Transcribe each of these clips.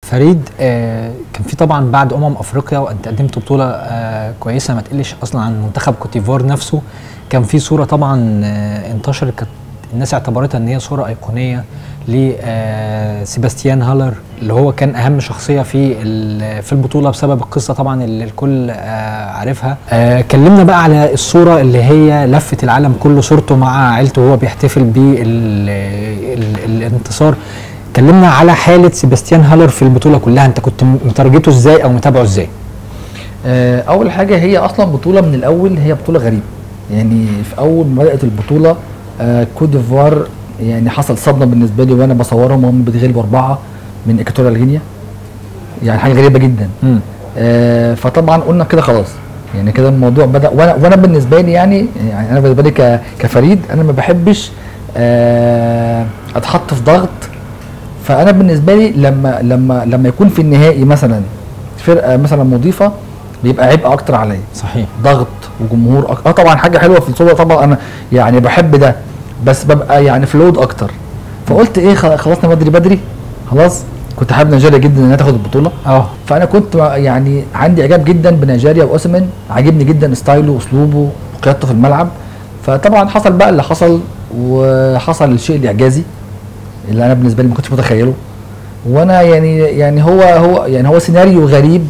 فريد آه كان في طبعا بعد امم افريقيا وانت قدمت بطوله آه كويسه ما تقلش اصلا عن منتخب كوتيفوار نفسه كان في صوره طبعا آه انتشرت كانت الناس اعتبرتها ان هي صوره ايقونيه لسيباستيان هالر اللي هو كان اهم شخصيه في في البطوله بسبب القصه طبعا اللي الكل آه عارفها آه كلمنا بقى على الصوره اللي هي لفت العالم كله صورته مع عيلته وهو بيحتفل بالانتصار كلمنا على حاله سيباستيان هالر في البطوله كلها انت كنت مترجته ازاي او متابعه ازاي آه اول حاجه هي اصلا بطوله من الاول هي بطوله غريبه يعني في اول ما بدات البطوله آه كوت ديفوار يعني حصل صدمه بالنسبه لي وانا بصورهم وهم بيتغلبوا اربعه من اكتوريال غينيا يعني حاجه غريبه جدا آه فطبعا قلنا كده خلاص يعني كده الموضوع بدا وانا وانا بالنسبه لي يعني يعني انا بالنسبه لي كفريد انا ما بحبش آه اتحط في ضغط فانا بالنسبه لي لما لما لما يكون في النهائي مثلا فرقه مثلا مضيفه بيبقى عبء اكتر عليا صحيح ضغط وجمهور أك... اه طبعا حاجه حلوه في الصوره طبعا انا يعني بحب ده بس ببقى يعني في لود اكتر فقلت ايه خلصنا بدري بدري خلاص كنت حابب نيجيريا جدا انها تاخد البطوله اه فانا كنت يعني عندي اعجاب جدا بنيجيريا واوسمن عاجبني جدا ستايله واسلوبه وقيادته في الملعب فطبعا حصل بقى اللي حصل وحصل الشيء الاعجازي اللي انا بالنسبه لي ما كنتش متخيله وانا يعني يعني هو هو يعني هو سيناريو غريب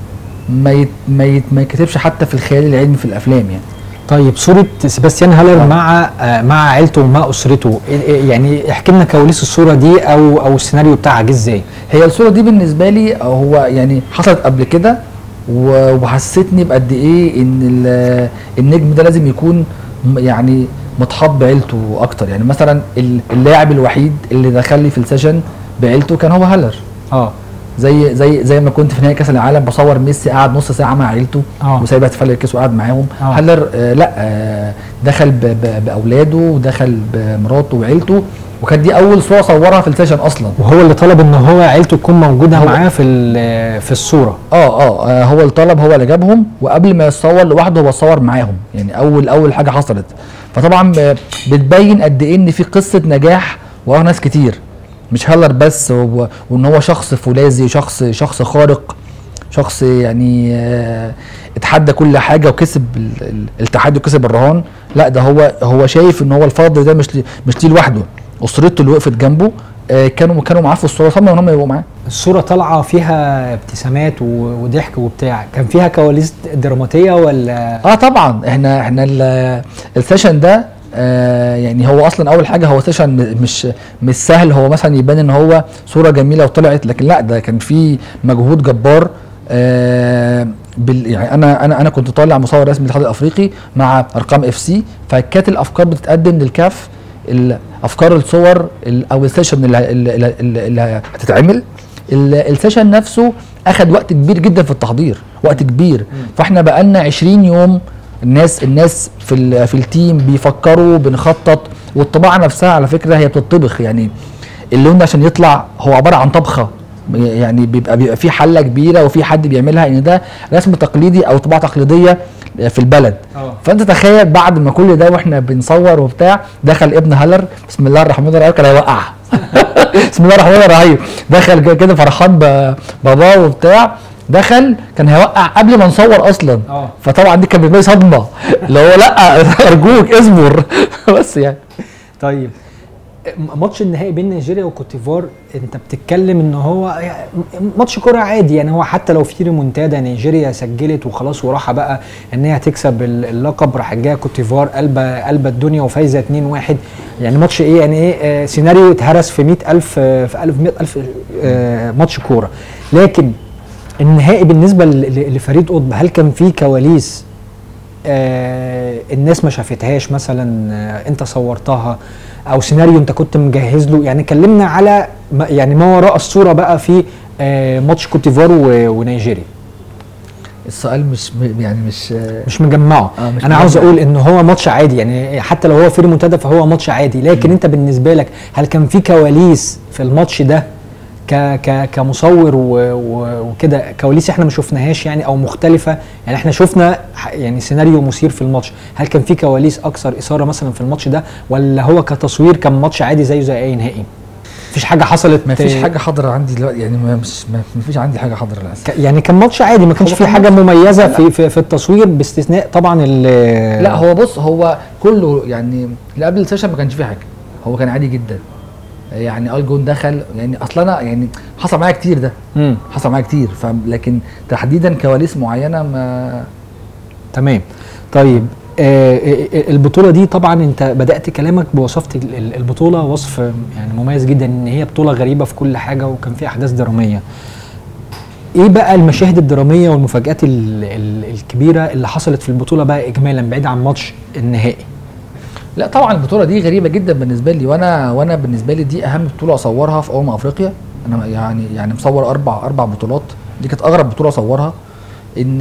ما يت ما يت ما يتكتبش حتى في الخيال العلمي في الافلام يعني طيب صورة سيباستيان هالر مع آه مع عيلته ومع اسرته يعني احكي لنا كواليس الصورة دي او او السيناريو بتاعها جه ازاي؟ هي الصورة دي بالنسبة لي هو يعني حصلت قبل كده وحسيتني بقد ايه ان النجم ده لازم يكون يعني متحاب بعيلته اكتر يعني مثلا اللاعب الوحيد اللي دخل لي في السيشن بعيلته كان هو هالر اه زي زي زي ما كنت في نهائي كاس العالم بصور ميسي قعد نص ساعه مع عيلته آه. وسايب احتفال الكاس وقعد معاهم آه. هالر آه لا آه دخل ب ب باولاده ودخل بمراته وعيلته وكانت دي اول صوره صورها في السيشن اصلا وهو اللي طلب ان هو عيلته تكون موجوده معاه في في الصوره آه, اه اه هو اللي طلب هو اللي جابهم وقبل ما يتصور لوحده هو صور معاهم يعني اول اول حاجه حصلت فطبعا بتبين قد ايه ان في قصه نجاح ورا ناس كتير مش هالر بس وان هو شخص فولاذي شخص شخص خارق شخص يعني اه اتحدى كل حاجه وكسب التحدي وكسب الرهان لا ده هو هو شايف ان هو الفضل ده مش مش ليه لوحده اسرته اللي وقفت جنبه اه كانوا كانوا معاه في الصوره صمموا ان هم يبقوا معاه الصوره طالعه فيها ابتسامات وضحك وبتاع كان فيها كواليس دراماتيه ولا اه طبعا احنا احنا السيشن ده آه يعني هو اصلا اول حاجه هو سيشن مش مش سهل هو مثلا يبان ان هو صوره جميله وطلعت لكن لا ده كان في مجهود جبار آه بال يعني انا انا انا كنت طالع مصور رسمي للاتحاد الافريقي مع ارقام اف سي فكانت الافكار بتتقدم للكاف افكار الصور او السيشن اللي, اللي, اللي, اللي هتتعمل السيشن نفسه اخذ وقت كبير جدا في التحضير وقت كبير فاحنا بقالنا 20 يوم الناس الناس في في التيم بيفكروا بنخطط والطباعه نفسها على فكره هي بتطبخ يعني اللون عشان يطلع هو عباره عن طبخه يعني بيبقى بيبقى في حله كبيره وفي حد بيعملها ان ده رسم تقليدي او طباعه تقليديه في البلد أوه. فانت تخيل بعد ما كل ده واحنا بنصور وبتاع دخل ابن هلر بسم الله الرحمن الرحيم كان هيوقع بسم الله الرحمن الرحيم دخل كده فرحان باباه وبتاع دخل كان هيوقع قبل ما نصور اصلا اه فطبعا دي كانت بالنسبه لي صدمه اللي هو لا ارجوك اصبر بس يعني طيب ماتش النهائي بين نيجيريا وكوتيفوار انت بتتكلم ان هو ماتش كوره عادي يعني هو حتى لو في ريمونتادا نيجيريا سجلت وخلاص وراحه بقى ان هي هتكسب اللقب راح جايه كوتيفوار قلبه قلبه الدنيا وفايزه 2-1 يعني ماتش ايه يعني ايه آه سيناريو اتهرس في 100000 في 1000 100000 آه ماتش كوره لكن النهائي بالنسبه لفريد قطب هل كان في كواليس آه الناس ما شافتهاش مثلا آه انت صورتها او سيناريو انت كنت مجهز له يعني كلمنا على يعني ما وراء الصوره بقى في آه ماتش كوتيفوار ونيجيريا السؤال مش يعني مش مش مجمعه آه مش انا عاوز اقول ان هو ماتش عادي يعني حتى لو هو في ريمونتادا فهو ماتش عادي لكن م. انت بالنسبه لك هل كان في كواليس في الماتش ده ك ك كمصور وكده كواليس احنا ما شفناهاش يعني او مختلفه يعني احنا شفنا يعني سيناريو مثير في الماتش هل كان في كواليس اكثر اثاره مثلا في الماتش ده ولا هو كتصوير كان ماتش عادي زيه زي اي نهائي مفيش حاجه حصلت ما فيش حاجه حاضره عندي دلوقتي يعني ما مش ما ما فيش عندي حاجه حاضره للاسف ك- يعني كان ماتش عادي ما كانش هو فيه كان حاجه ماتش- مميزه لا. في, في في التصوير باستثناء طبعا ال لا هو بص هو كله يعني اللي قبل السيشن ما كانش فيه حاجه هو كان عادي جدا يعني اه الجون دخل يعني اصل انا يعني حصل معايا كتير ده مم. حصل معايا كتير ف لكن تحديدا كواليس معينه ما تمام طيب آه آه، آه، البطوله دي طبعا انت بدات كلامك بوصفت ال- ال- البطوله وصف يعني مميز جدا ان هي بطوله غريبه في كل حاجه وكان فيها احداث دراميه ايه بقى المشاهد الدراميه والمفاجات ال- ال- الكبيره اللي حصلت في البطوله بقى اجمالا بعيد عن ماتش النهائي لا طبعا البطوله دي غريبه جدا بالنسبه لي وانا وانا بالنسبه لي دي اهم بطوله اصورها في امم افريقيا انا يعني يعني مصور اربع اربع بطولات دي كانت اغرب بطوله اصورها ان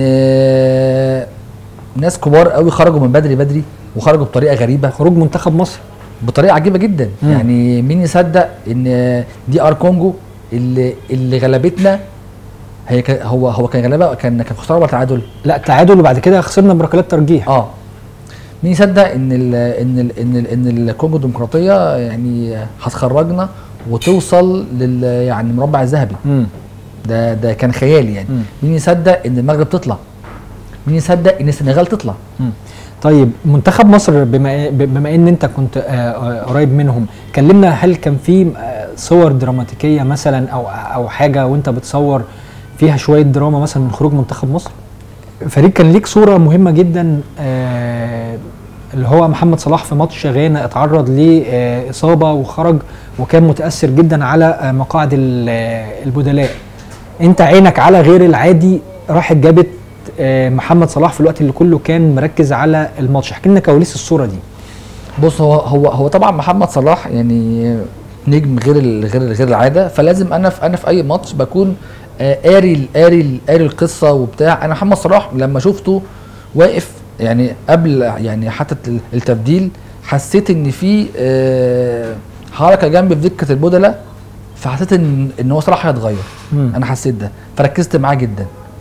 ناس كبار قوي خرجوا من بدري بدري وخرجوا بطريقه غريبه خروج منتخب مصر بطريقه عجيبه جدا مم. يعني مين يصدق ان دي ار كونجو اللي اللي غلبتنا هي كان هو هو كان غلبها كان كان خساره ولا تعادل لا تعادل وبعد كده خسرنا بركلات ترجيح اه مين يصدق ان ال ان ال ان ال ان الكونغو الديمقراطيه يعني هتخرجنا وتوصل لل يعني المربع الذهبي مم. ده ده كان خيالي يعني مم. مين يصدق ان المغرب تطلع مين يصدق ان السنغال تطلع مم. طيب منتخب مصر بما بما ان انت كنت آه، آه، قريب منهم كلمنا هل كان في آه، صور دراماتيكيه مثلا او او حاجه وانت بتصور فيها شويه دراما مثلا من خروج منتخب مصر فريق كان ليك صوره مهمه جدا آه، اللي هو محمد صلاح في ماتش غانا اتعرض لاصابه وخرج وكان متاثر جدا على آه، مقاعد ال- آه، البدلاء انت عينك على غير العادي راحت جابت آه، محمد صلاح في الوقت اللي كله كان مركز على الماتش احكي لنا كواليس الصوره دي بص هو هو هو طبعا محمد صلاح يعني نجم غير ال- غير غير العاده فلازم انا في انا في اي ماتش بكون آه، قاري ال- قاري ال- قاري القصه وبتاع انا محمد صلاح لما شفته واقف يعني قبل يعني حتى ال- التبديل حسيت ان في آه، حركه جنبي في دكه البدلاء فحسيت ان ان هو صلاح هيتغير مم. انا حسيت ده فركزت معاه جدا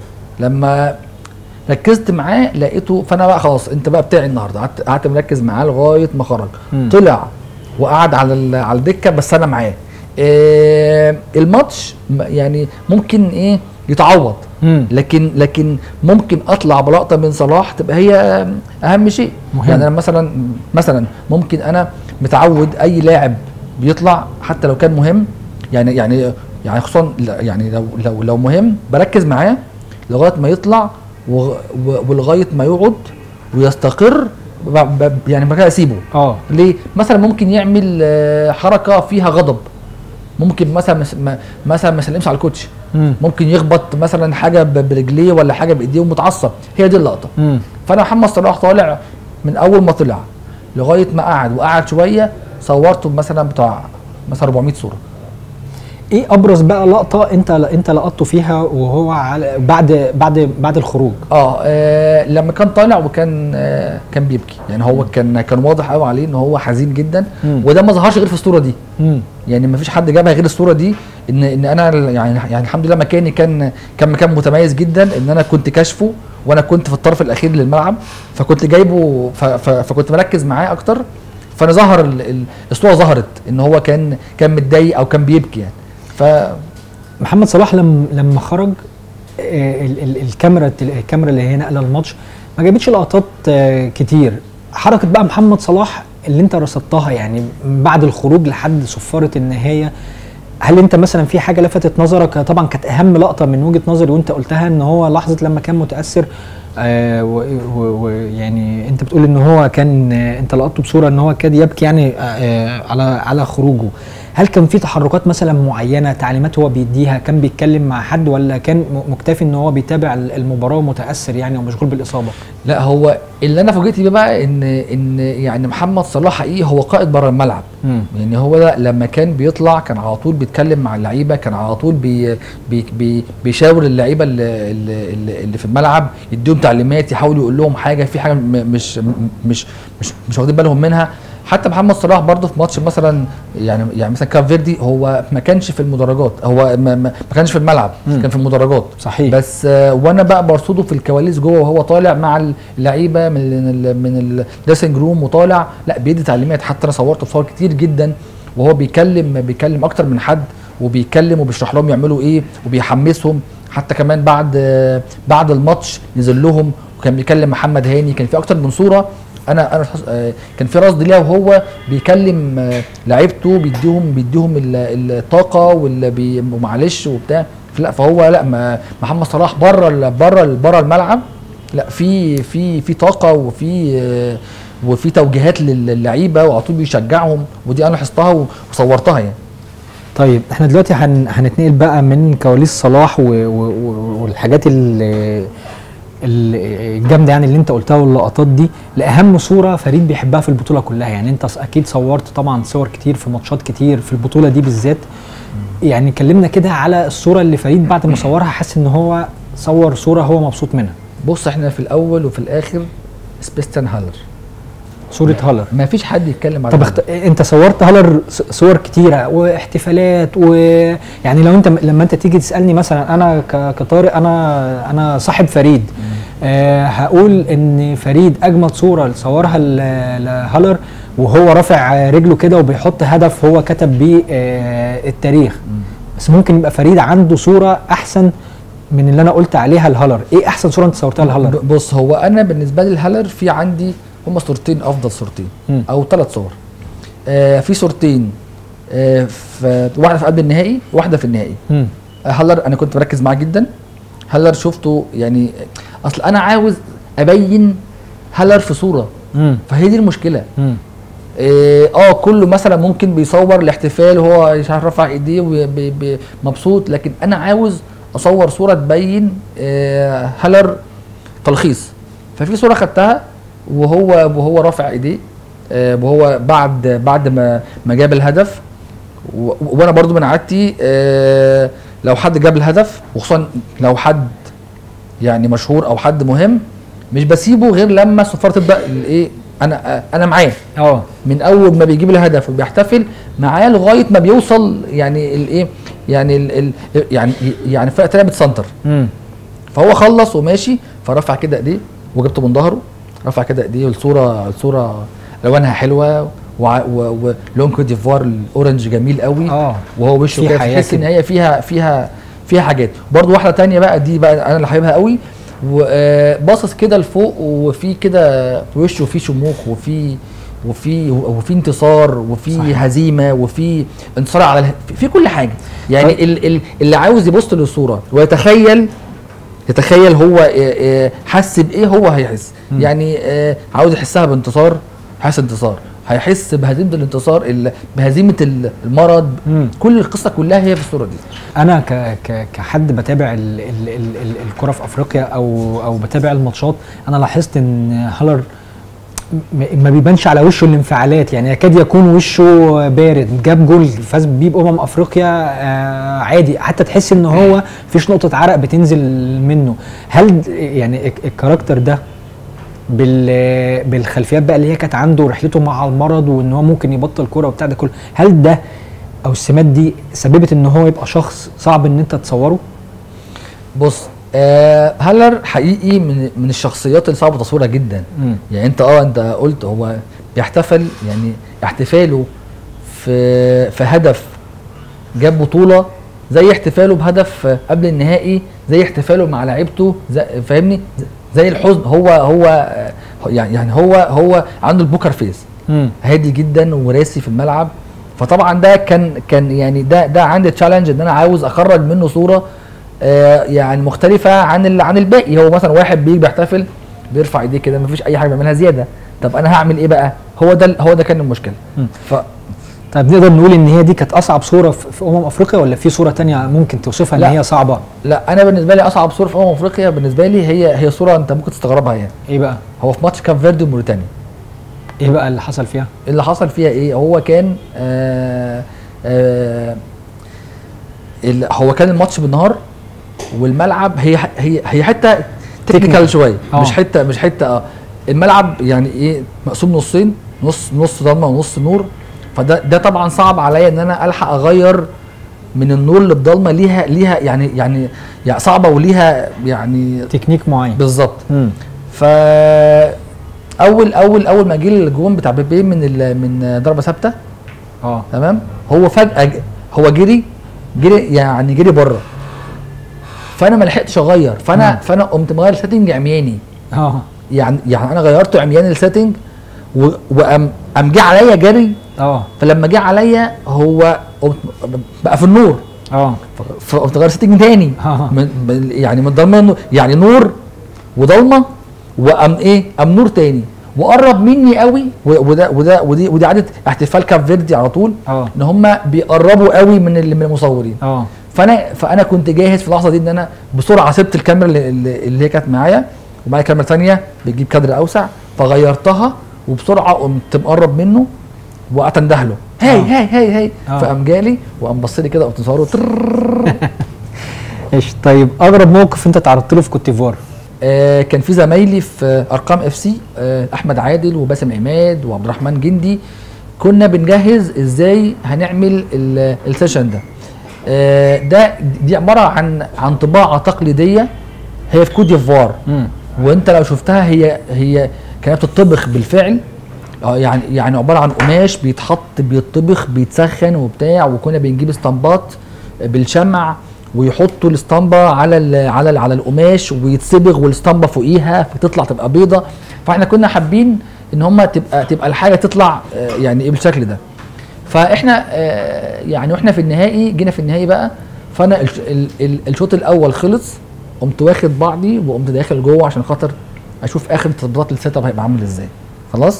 لما ركزت معاه لقيته فانا بقى خلاص انت بقى بتاعي النهارده قعدت قعدت مركز معاه لغايه ما خرج مم. طلع وقعد على ال- على الدكه بس انا معاه إيه الماتش م- يعني ممكن ايه يتعوض مم. لكن لكن ممكن اطلع بلقطه من صلاح تبقى هي اهم شيء مهم. يعني انا مثلا مثلا ممكن انا متعود اي لاعب بيطلع حتى لو كان مهم يعني يعني يعني خصوصا ل- يعني لو لو لو مهم بركز معاه لغايه ما يطلع و- و- ولغايه ما يقعد ويستقر ب- ب- يعني بعد كده اسيبه اه ليه؟ مثلا ممكن يعمل آه، حركه فيها غضب ممكن مثلا مس- ما- مثلا ما يسلمش على الكوتش مم. ممكن يخبط مثلا حاجه ب- برجليه ولا حاجه بايديه ومتعصب هي دي اللقطه مم. فانا محمد صلاح طالع من اول ما طلع لغايه ما قعد وقعد شويه صورته مثلا بتاع مثلا 400 صوره ايه ابرز بقى لقطه انت انت لقطته فيها وهو على بعد بعد بعد الخروج اه, آه لما كان طالع وكان آه كان بيبكي يعني هو كان كان واضح قوي عليه ان هو حزين جدا مم. وده ما ظهرش غير في الصوره دي مم. يعني ما فيش حد جابها غير الصوره دي ان ان انا يعني يعني الحمد لله مكاني كان كان مكان متميز جدا ان انا كنت كاشفه وانا كنت في الطرف الاخير للملعب فكنت جايبه ف ف فكنت مركز معاه اكتر فانا ظهر ال- ال- الصوره ظهرت ان هو كان كان متضايق او كان بيبكي يعني ف محمد صلاح لما لما خرج آه، ال- ال- الكاميرا الكاميرا اللي هي نقله الماتش ما جابتش لقطات آه، كتير حركه بقى محمد صلاح اللي انت رصدتها يعني من بعد الخروج لحد صفاره النهايه هل انت مثلا في حاجه لفتت نظرك طبعا كانت اهم لقطه من وجهه نظري وانت قلتها ان هو لحظه لما كان متاثر آه، و- و- ويعني انت بتقول ان هو كان آه، انت لقطته بصوره ان هو كاد يبكي يعني آه، آه، على على خروجه هل كان في تحركات مثلا معينه تعليمات هو بيديها كان بيتكلم مع حد ولا كان م- مكتفي ان هو بيتابع المباراه ومتاثر يعني ومشغول بالاصابه لا هو اللي انا فوجئت بيه بقى ان ان يعني محمد صلاح حقيقي هو قائد بره الملعب مم. يعني هو ده لما كان بيطلع كان على طول بيتكلم مع اللعيبه كان على طول بي بي بي بيشاور اللعيبه اللي, اللي, اللي في الملعب يديهم تعليمات يحاول يقول لهم حاجه في حاجه م- مش م- مش مش مش واخدين بالهم منها حتى محمد صلاح برضه في ماتش مثلا يعني يعني مثلا كاب فيردي هو ما كانش في المدرجات هو ما, ما ما كانش في الملعب مم. كان في المدرجات صحيح بس آه، وانا بقى برصده في الكواليس جوه وهو طالع مع اللعيبه من ال من الدريسنج روم وطالع لا بيدي تعليمات حتى انا صورت صور كتير جدا وهو بيكلم بيكلم اكتر من حد وبيكلم وبيشرح لهم يعملوا ايه وبيحمسهم حتى كمان بعد بعد الماتش نزل لهم وكان بيكلم محمد هاني كان في اكتر من صوره انا انا حس- آه، كان في رصد ليها وهو بيكلم آه، لعيبته بيديهم بيديهم ال- الطاقه واللي بي- ومعلش وبتاع لا فهو لا ما محمد صلاح بره ال- بره ال- بره الملعب لا في في في طاقه وفي آه، وفي توجيهات لل- للعيبه وعلى طول بيشجعهم ودي انا لاحظتها و- وصورتها يعني طيب احنا دلوقتي هن... هنتنقل بقى من كواليس صلاح و... و... و- والحاجات ال- ال- الجامده يعني اللي انت قلتها واللقطات دي لاهم صوره فريد بيحبها في البطوله كلها يعني انت ص- اكيد صورت طبعا صور كتير في ماتشات كتير في البطوله دي بالذات يعني كلمنا كده على الصوره اللي فريد بعد ما صورها حس ان هو صور صوره هو مبسوط منها بص احنا في الاول وفي الاخر سبيستان هالر صوره هالر ما فيش حد يتكلم على طب هالر. اخت... انت صورت هالر ص- صور كتيره واحتفالات ويعني لو انت لما انت تيجي تسالني مثلا انا ك... كطارق انا انا صاحب فريد أه هقول ان فريد اجمد صوره صورها ل- لهالر وهو رافع رجله كده وبيحط هدف هو كتب بيه أه التاريخ بس ممكن يبقى فريد عنده صوره احسن من اللي انا قلت عليها لهالر ايه احسن صوره انت صورتها لهالر ب- بص هو انا بالنسبه لي الهالر في عندي هما صورتين افضل صورتين مم. او ثلاث صور آه في صورتين آه في واحده في قلب النهائي واحده في النهائي مم. آه هالر انا كنت مركز معاه جدا هالر شفته يعني اصل انا عاوز ابين هالر في صوره مم. فهي دي المشكله مم. اه آه، كله مثلا ممكن بيصور الاحتفال وهو مش عارف رفع ايديه ومبسوط لكن انا عاوز اصور صوره تبين آه هالر تلخيص ففي صوره خدتها وهو وهو رافع ايديه آه وهو بعد بعد ما ما جاب الهدف و- وانا برضو من عادتي آه لو حد جاب الهدف وخصوصا لو حد يعني مشهور او حد مهم مش بسيبه غير لما الصفاره تبدا الايه انا انا معاه اه من اول ما بيجيب الهدف وبيحتفل معاه لغايه ما بيوصل يعني الايه يعني ال ال يعني يعني فرقه تانيه بتسنتر مم. فهو خلص وماشي فرفع كده ايديه وجبته من ظهره رفع كده ايديه الصوره الصوره الوانها حلوه وع- و- ولون كوت ديفوار الاورنج جميل قوي اه وهو وشه في كده حياة تحس ان كده. هي فيها فيها فيها حاجات برضو واحده تانية بقى دي بقى انا اللي حاببها قوي وباصص كده لفوق وفي كده في وشه في شموخ وفي وفي وفي انتصار وفي صحيح. هزيمه وفي انتصار على اله... في- في كل حاجه يعني طيب. ال... ال... اللي عاوز يبص للصوره ويتخيل يتخيل هو آه، آه، حس بايه هو هيحس مم. يعني آه، عاوز يحسها بانتصار هيحس انتصار هيحس بهزيمه الانتصار ال- بهزيمه ال- المرض مم. كل القصه كلها هي في الصوره دي انا ك ك كحد بتابع ال ال ال ال الكره في افريقيا او او بتابع الماتشات انا لاحظت ان هالر م- ما بيبانش على وشه الانفعالات يعني يكاد يكون وشه بارد جاب جول فاز بيه بامم افريقيا آه عادي حتى تحس ان هو فيش نقطه عرق بتنزل منه هل د- يعني الك- الكاركتر ده بال بالخلفيات بقى اللي هي كانت عنده ورحلته مع المرض وان هو ممكن يبطل كوره وبتاع ده كله هل ده او السمات دي سببت ان هو يبقى شخص صعب ان انت تصوره بص آه هالر حقيقي من من الشخصيات اللي صعبه تصويرها جدا مم. يعني انت اه انت قلت هو بيحتفل يعني احتفاله في في هدف جاب بطوله زي احتفاله بهدف قبل النهائي زي احتفاله مع لعيبته زي- فاهمني زي الحزن هو هو آه، يعني يعني هو هو عنده البوكر فيس مم. هادي جدا وراسي في الملعب فطبعا ده كان كان يعني ده ده عندي تشالنج ان انا عاوز اخرج منه صوره آه يعني مختلفه عن ال- عن الباقي هو مثلا واحد بيجي بيحتفل بيرفع ايديه كده مفيش اي حاجه بيعملها زياده طب انا هعمل ايه بقى هو ده هو ده كان المشكله مم. ف طب نقدر نقول ان هي دي كانت اصعب صوره في في امم افريقيا ولا في صوره تانية ممكن توصفها ان لا. هي صعبه لا انا بالنسبه لي اصعب صوره في امم افريقيا بالنسبه لي هي هي صوره انت ممكن تستغربها يعني ايه بقى هو في ماتش كاب فيردي وموريتانيا ايه بقى اللي حصل فيها اللي حصل فيها ايه هو كان آه آه ال- هو كان الماتش بالنهار والملعب هي هي هي حته تكنيكال شويه آه. مش حته مش حته اه الملعب يعني ايه مقسوم نصين نص نص ضلمه ونص نور فده ده طبعا صعب عليا ان انا الحق اغير من النور للضلمه ليها ليها يعني يعني يعني صعبه وليها يعني تكنيك معين بالظبط مم. ف اول اول اول ما جه الجون بتاع بيبي من ال- من ضربه ثابته اه تمام هو فجاه ج- هو جري جري يعني جري بره فانا ما لحقتش اغير فانا مم. فانا قمت مغير السيتنج عمياني اه يعني يعني انا غيرته عمياني السيتنج و- وقام قام جه عليا جري اه فلما جه عليا هو قمت بقى في النور اه فقمت غير سيتنج تاني آه. من من- يعني من ضلمه لنور- يعني نور وضلمه وقام ايه قام نور تاني وقرب مني قوي و- وده وده ودي ودي عاده احتفال كاب فيردي على طول اه ان هم بيقربوا قوي من ال- من المصورين اه فانا فانا كنت جاهز في اللحظه دي ان انا بسرعه سبت الكاميرا اللي, اللي اللي هي كانت معايا ومعايا كاميرا ثانيه بتجيب كادر اوسع فغيرتها وبسرعه قمت مقرب منه وقعدت انده له هاي آه. هاي هاي هاي آه. فقام جالي وقام بص لي كده قمت مصوره ترررر. ايش طيب اغرب موقف انت تعرضت له في كوت ديفوار آه كان في زمايلي في ارقام اف سي آه احمد عادل وباسم عماد وعبد الرحمن جندي كنا بنجهز ازاي هنعمل ال- السيشن ده آه ده دي عباره عن عن طباعه تقليديه هي في كوت ديفوار امم وانت لو شفتها هي هي كانت بتطبخ بالفعل اه يعني يعني عباره عن قماش بيتحط بيطبخ بيتسخن وبتاع وكنا بنجيب اسطمبات بالشمع ويحطوا الاسطمبه على ال على ال على القماش ويتصبغ والاسطمبه فوقيها فتطلع تبقى بيضه فاحنا كنا حابين ان هم تبقى تبقى الحاجه تطلع آه، يعني ايه بالشكل ده فاحنا آه، يعني واحنا في النهائي جينا في النهائي بقى فانا الش- ال- ال- الشوط الاول خلص قمت واخد بعضي وقمت داخل جوه عشان خاطر اشوف اخر تطبيقات السيت اب هيبقى عامل ازاي خلاص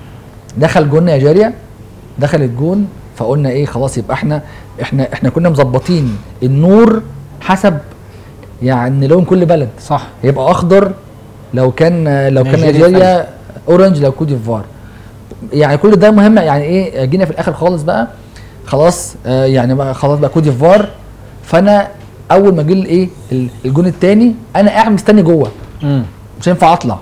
دخل جون نيجيريا دخل الجون فقلنا ايه خلاص يبقى احنا احنا احنا كنا مظبطين النور حسب يعني لون كل بلد صح يبقى اخضر لو كان لو كان نيجيريا نيجيريا اورنج لو كوت ديفوار يعني كل ده مهم يعني ايه جينا في الاخر خالص بقى خلاص آه يعني بقى خلاص بقى كوت ديفوار فانا اول ما جه الايه ال- الجون الثاني انا قاعد مستني جوه امم مش هينفع اطلع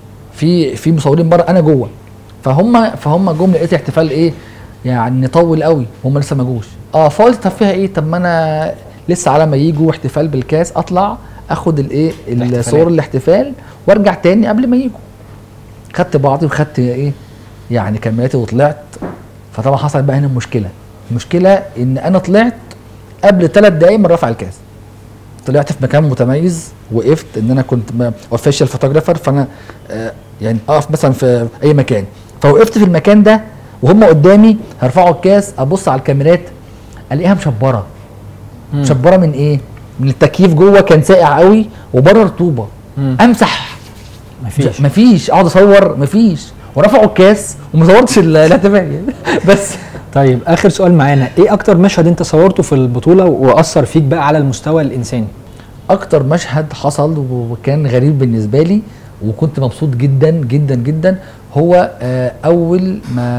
في في مصورين بره انا جوه فهم فهم جم لقيت احتفال ايه يعني طول قوي هم لسه ما جوش اه فقلت طب فيها ايه طب ما انا لسه على ما يجوا احتفال بالكاس اطلع اخد الايه الاحتفالات. الصور الاحتفال وارجع تاني قبل ما يجوا خدت بعضي وخدت ايه يعني كاميراتي وطلعت فطبعا حصل بقى هنا مشكله المشكله ان انا طلعت قبل ثلاث دقايق من رفع الكاس طلعت في مكان متميز وقفت ان انا كنت اوفيشال فوتوجرافر فانا آه يعني اقف مثلا في اي مكان فوقفت في المكان ده وهم قدامي هيرفعوا الكاس ابص على الكاميرات الاقيها مشبره مم. مشبره من ايه؟ من التكييف جوه كان ساقع قوي وبره رطوبه مم. امسح مفيش مفيش اقعد اصور مفيش ورفعوا الكاس وما صورتش ال- الاحتفال بس طيب اخر سؤال معانا ايه اكتر مشهد انت صورته في البطوله واثر فيك بقى على المستوى الانساني اكتر مشهد حصل وكان غريب بالنسبه لي وكنت مبسوط جدا جدا جدا هو آه، اول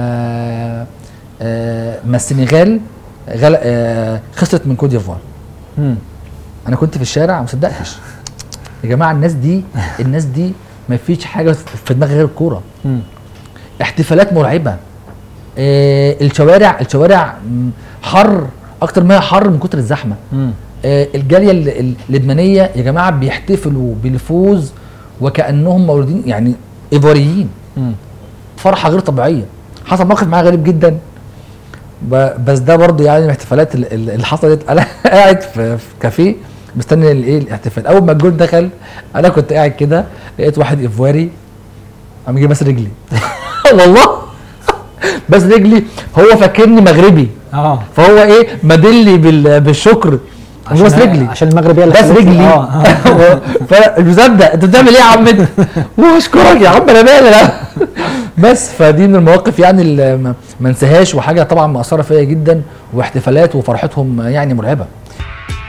ما آه، ما السنغال غل... آه، خسرت من كوت ديفوار امم انا كنت في الشارع ما صدقتش يا جماعه الناس دي الناس دي ما فيش حاجه في دماغها غير الكوره امم احتفالات مرعبه آه، الشوارع الشوارع مم، حر اكتر ما هي حر من كتر الزحمه امم آه، الجاليه ال- ال- اللبنانيه يا جماعه بيحتفلوا بالفوز وكانهم مولودين يعني ايفوريين امم فرحه غير طبيعيه حصل موقف معايا غريب جدا ب- بس ده برضو يعني من الاحتفالات ال- ال- اللي حصلت انا قاعد في في كافيه مستني الايه الاحتفال اول ما الجول دخل انا كنت قاعد كده لقيت واحد ايفواري قام جه بس رجلي والله بس رجلي هو فاكرني مغربي اه فهو ايه مدلي بال- بالشكر عشان بس رجلي عشان المغرب هي اللي بس خلتني- رجلي اه آه. فمش مصدق انت بتعمل ايه يا عم انت واشكرك يا عم انا مالي لا بس فدي من المواقف يعني اللي ما ما انساهاش وحاجه طبعا مأثره فيا جدا واحتفالات وفرحتهم يعني مرعبه